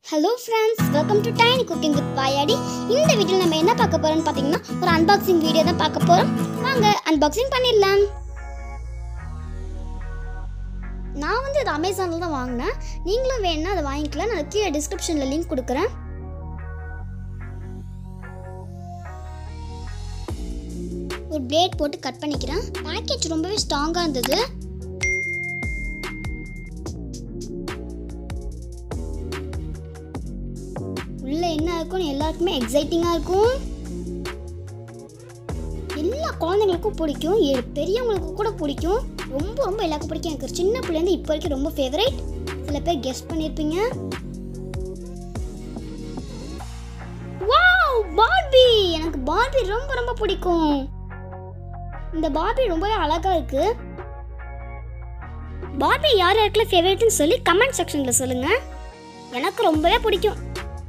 hello friends welcome to tiny cooking with Vayadi இந்த வீடியோவில் நம்ம என்ன பார்க்க போறோம்னு பார்த்தீங்கன்னா ஒரு அன்பாக்சிங் வீடியோ தான் பார்க்க போகிறோம் வாங்க அன்பாக்சிங் பண்ணிடலாம் நான் வந்து அது அமேசானில் தான் வாங்கினேன் நீங்களும் வேணும்னா அதை வாங்கிக்கலாம் நான் கீழே டிஸ்கிரிப்ஷனில் லிங்க் கொடுக்குறேன் ஒரு பிளேட் போட்டு கட் பண்ணிக்கிறேன் பேக்கேஜ் ரொம்பவே ஸ்ட்ராங்காக இருந்தது உள்ள என்ன இருக்கும்னு எல்லாருக்குமே எக்ஸைட்டிங்காக இருக்கும் எல்லா குழந்தைங்களுக்கும் பிடிக்கும் எ- பெரியவங்களுக்கு கூட பிடிக்கும் ரொம்ப ரொம்ப எல்லாருக்கும் பிடிக்கும் எனக்கு சின்ன பிள்ளைலேருந்து இப்போ வரைக்கும் ரொம்ப ஃபேவரட் சில பேர் கெஸ்ட் பண்ணியிருப்பீங்க வாவ் பார்பி எனக்கு பார்பி ரொம்ப ரொம்ப பிடிக்கும் இந்த பார்பி ரொம்பவே அழகா இருக்கு பார்பி யார் யாருக்குள்ள ஃபேவரட்னு சொல்லி கமெண்ட் செக்ஷனில் சொல்லுங்க எனக்கு ரொம்பவே பிடிக்கும்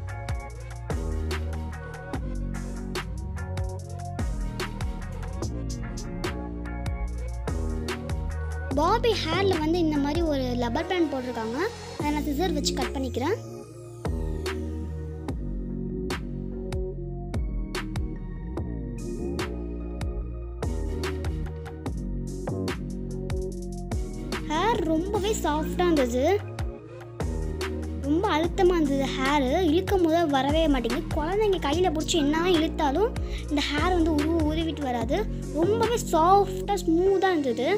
பாபி ஹேரில் வந்து இந்த மாதிரி ஒரு லப்பர் பேண்ட் போட்டிருக்காங்க அதை நான் சிசர் வச்சு கட் பண்ணிக்கிறேன் ஹேர் ரொம்பவே சாஃப்டாக இருந்தது ரொம்ப அழுத்தமாக இருந்தது ஹேரு இழுக்கும் போது வரவே மாட்டேங்குது குழந்தைங்க கையில் பிடிச்சி என்ன இழுத்தாலும் இந்த ஹேர் வந்து உருவ உருவிட்டு வராது ரொம்பவே சாஃப்டாக ஸ்மூத்தாக இருந்தது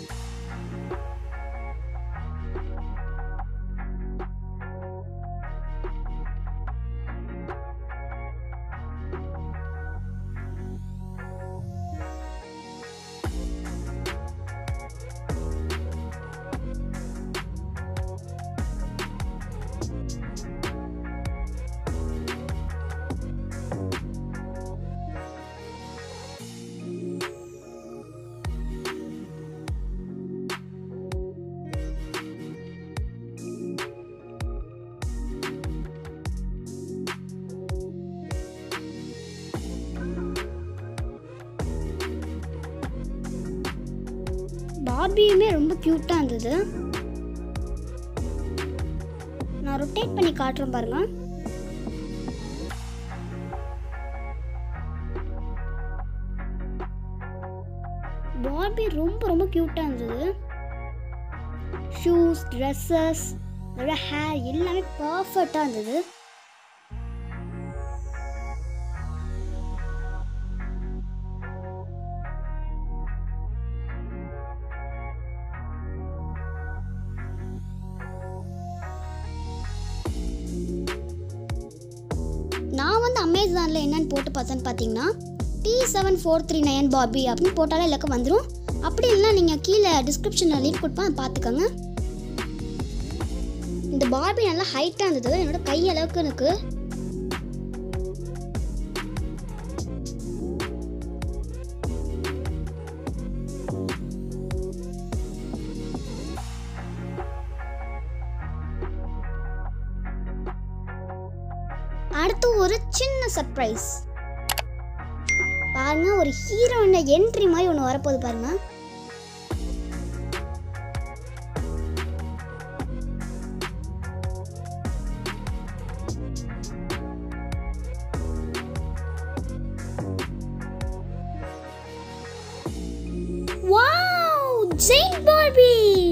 பார்பியுமே ரொம்ப க்யூட்டாக இருந்தது நான் ரொட்டேட் பண்ணி காட்டுறேன் பாருங்க பார்பி ரொம்ப ரொம்ப க்யூட்டாக இருந்தது ஷூஸ் ட்ரெஸ்ஸஸ் அதோட ஹேர் எல்லாமே பர்ஃபெக்டாக இருந்தது நான் வந்து அமேசானில் என்னன்னு போட்டு பார்த்தேன்னு பார்த்தீங்கன்னா D seven four three nine பாபி அப்படின்னு போட்டாலே இலக்கம் வந்துடும் அப்படி இல்லைன்னா நீங்கள் கீழே டிஸ்கிரிப்ஷனில் லிங்க் கொடுப்பேன் அதை பார்த்துக்கோங்க இந்த பார்பி நல்லா ஹைட்டாக இருந்தது என்னோட கை அளவுக்கு எனக்கு அடுத்து ஒரு சின்ன சர்ப்ரைஸ் பாருங்க ஒரு ஹீரோயின் என்ட்ரி மாதிரி ஒன்று வரப்போகுது பாருங்க வாவ் ஜெயின் பார்பி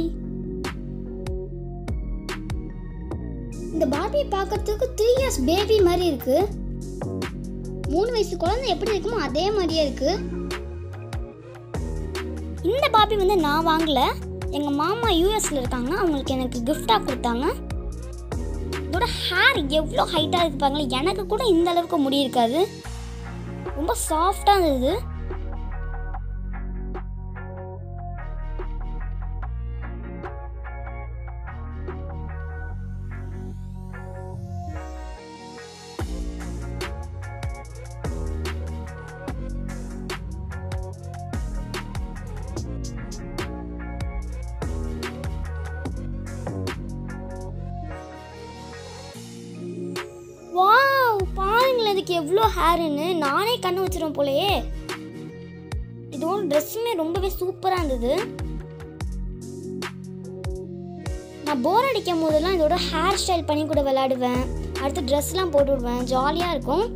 இந்த பார்பியை பார்க்கறதுக்கு த்ரீ இயர்ஸ் பேபி மாதிரி இருக்கு மூணு வயசு குழந்தை எப்படி இருக்குமோ அதே மாதிரியே இருக்கு இந்த பார்பி வந்து நான் வாங்கல எங்க மாமா யூஎஸ்ல இருக்காங்க அவங்களுக்கு எனக்கு gift-ஆ கொடுத்தாங்க இதோட ஹேர் எவ்வளோ ஹைட்டாக இருக்கு பாருங்களேன் எனக்கு கூட இந்த அளவுக்கு முடி இருக்காது ரொம்ப சாஃப்டாக இருந்தது வாவ் பாருங்களேன் இதுக்கு எவ்வளோ ஹேருன்னு நானே கண்ணு வச்சிருவேன் போலயே இதோட ட்ரெஸ்ஸுமே ரொம்பவே சூப்பராக இருந்தது நான் போர் அடிக்கும் போதெல்லாம் இதோட ஹேர் ஸ்டைல் பண்ணி கூட விளையாடுவேன் அடுத்து ட்ரெஸ்லாம் போட்டு விடுவேன் ஜாலியாக இருக்கும்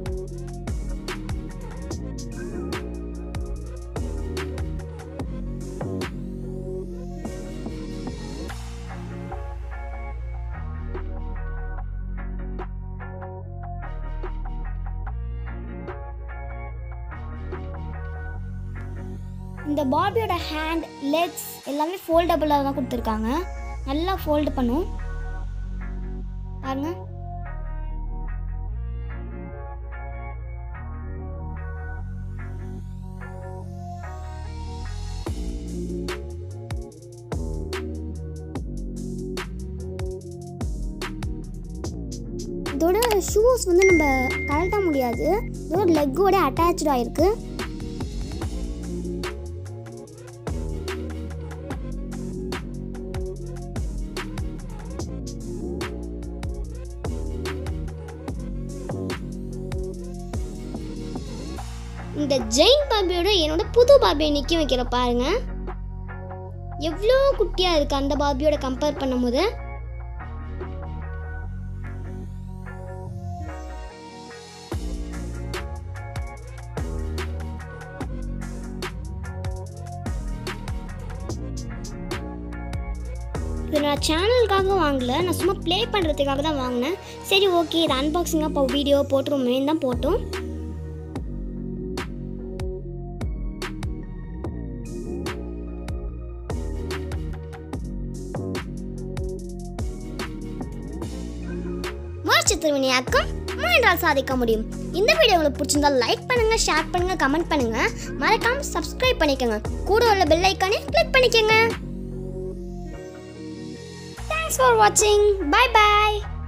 இந்த பார்பியோட ஹேண்ட் லெக்ஸ் எல்லாமே ஃபோல்டபுளாக தான் கொடுத்துருக்காங்க நல்லா ஃபோல்டு பண்ணும் பாருங்க இதோட ஷூஸ் வந்து நம்ம கழட்ட முடியாது இதோட லெக்கோட அட்டாச்சாக ஆயிருக்கு இந்த ஜெயின் பாபியோட என்னோட புது பாபியை நிற்க வைக்கிற பாருங்க எவ்வளோ குட்டியாக இருக்கு அந்த பாபியோட கம்பேர் பண்ணும்போது இது நான் சேனலுக்காக வாங்கல நான் சும்மா ப்ளே பண்ணுறதுக்காக தான் வாங்கினேன் சரி ஓகே இது அன்பாக்சிங்காக இப்போ வீடியோ போட்டுருவோமே தான் போட்டோம் முயற்சி திருவினையாக்கம் முயன்றால் சாதிக்க முடியும் இந்த வீடியோ உங்களுக்கு பிடிச்சிருந்தா லைக் பண்ணுங்க ஷேர் பண்ணுங்க கமெண்ட் பண்ணுங்க மறக்காம சப்ஸ்கிரைப் பண்ணிக்கோங்க கூட உள்ள பெல் ஐக்கானே கிளிக் பண்ணிக்கோங்க தேங்க்ஸ் ஃபார் வாட்சிங் பை பாய்